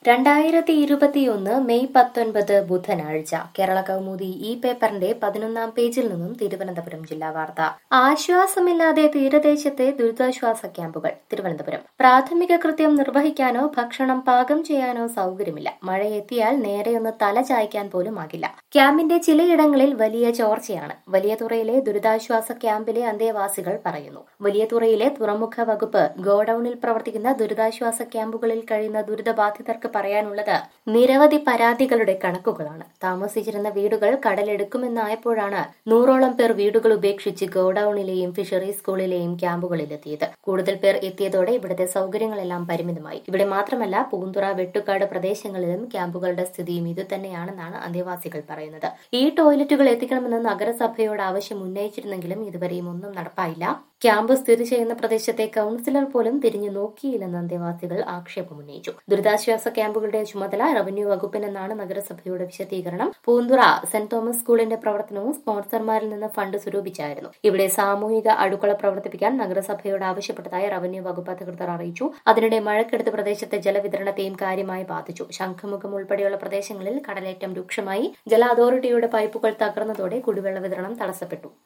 രണ്ടായിരത്തി ഇരുപത്തിയൊന്ന് മെയ് പത്തൊൻപത് ബുധനാഴ്ച കേരള കൗമുദി ഈ പേപ്പറിന്റെ പതിനൊന്നാം പേജിൽ നിന്നും തിരുവനന്തപുരം ജില്ലാ വാർത്ത ആശ്വാസമില്ലാതെ തീരദേശത്തെ ദുരിതാശ്വാസ ക്യാമ്പുകൾ തിരുവനന്തപുരം പ്രാഥമിക കൃത്യം നിർവഹിക്കാനോ ഭക്ഷണം പാകം ചെയ്യാനോ സൗകര്യമില്ല മഴയെത്തിയാൽ നേരെയൊന്ന് തല ചായ്ക്കാൻ പോലും ആകില്ല ക്യാമ്പിന്റെ ചിലയിടങ്ങളിൽ വലിയ ചോർച്ചയാണ് വലിയതുറയിലെ ദുരിതാശ്വാസ ക്യാമ്പിലെ അന്തേവാസികൾ പറയുന്നു വലിയതുറയിലെ തുറമുഖ വകുപ്പ് ഗോഡൌണിൽ പ്രവർത്തിക്കുന്ന ദുരിതാശ്വാസ ക്യാമ്പുകളിൽ കഴിയുന്ന ദുരിതബാധിതർക്ക് പറയാനുള്ളത് നിരവധി പരാതികളുടെ കണക്കുകളാണ് താമസിച്ചിരുന്ന വീടുകൾ കടലെടുക്കുമെന്നായപ്പോഴാണ് നൂറോളം പേർ വീടുകൾ ഉപേക്ഷിച്ച് ഗോഡൌണിലെയും ഫിഷറി സ്കൂളിലെയും ക്യാമ്പുകളിലെത്തിയത് കൂടുതൽ പേർ എത്തിയതോടെ ഇവിടുത്തെ സൗകര്യങ്ങളെല്ലാം പരിമിതമായി ഇവിടെ മാത്രമല്ല പൂന്തുറ വെട്ടുകാട് പ്രദേശങ്ങളിലും ക്യാമ്പുകളുടെ സ്ഥിതിയും ഇതുതന്നെയാണെന്നാണ് അന്തേവാസികൾ പറയുന്നത് ഈ ടോയ്ലറ്റുകൾ എത്തിക്കണമെന്ന് നഗരസഭയോട് ആവശ്യം ഉന്നയിച്ചിരുന്നെങ്കിലും ഇതുവരെയും ഒന്നും നടപ്പായില്ല ക്യാമ്പ് സ്ഥിതി ചെയ്യുന്ന പ്രദേശത്തെ കൌൺസിലർ പോലും തിരിഞ്ഞു നോക്കിയില്ലെന്ന് അന്തേവാസികൾ ആക്ഷേപമുന്നയിച്ചു ദുരിതാശ്വാസ ക്യാമ്പുകളുടെ ചുമതല റവന്യൂ വകുപ്പിനെന്നാണ് നഗരസഭയുടെ വിശദീകരണം പൂന്തുറ സെന്റ് തോമസ് സ്കൂളിന്റെ പ്രവർത്തനവും സ്പോൺസർമാരിൽ നിന്ന് ഫണ്ട് സ്വരൂപിച്ചായിരുന്നു ഇവിടെ സാമൂഹിക അടുക്കള പ്രവർത്തിപ്പിക്കാൻ നഗരസഭയോട് ആവശ്യപ്പെട്ടതായി റവന്യൂ വകുപ്പ് അധികൃതർ അറിയിച്ചു അതിനിടെ മഴക്കെടുത്ത് പ്രദേശത്തെ ജലവിതരണത്തെയും കാര്യമായി ബാധിച്ചു ശംഖുമുഖം ഉൾപ്പെടെയുള്ള പ്രദേശങ്ങളിൽ കടലേറ്റം രൂക്ഷമായി ജല അതോറിറ്റിയുടെ പൈപ്പുകൾ തകർന്നതോടെ കുടിവെള്ള വിതരണം തടസ്സപ്പെട്ടു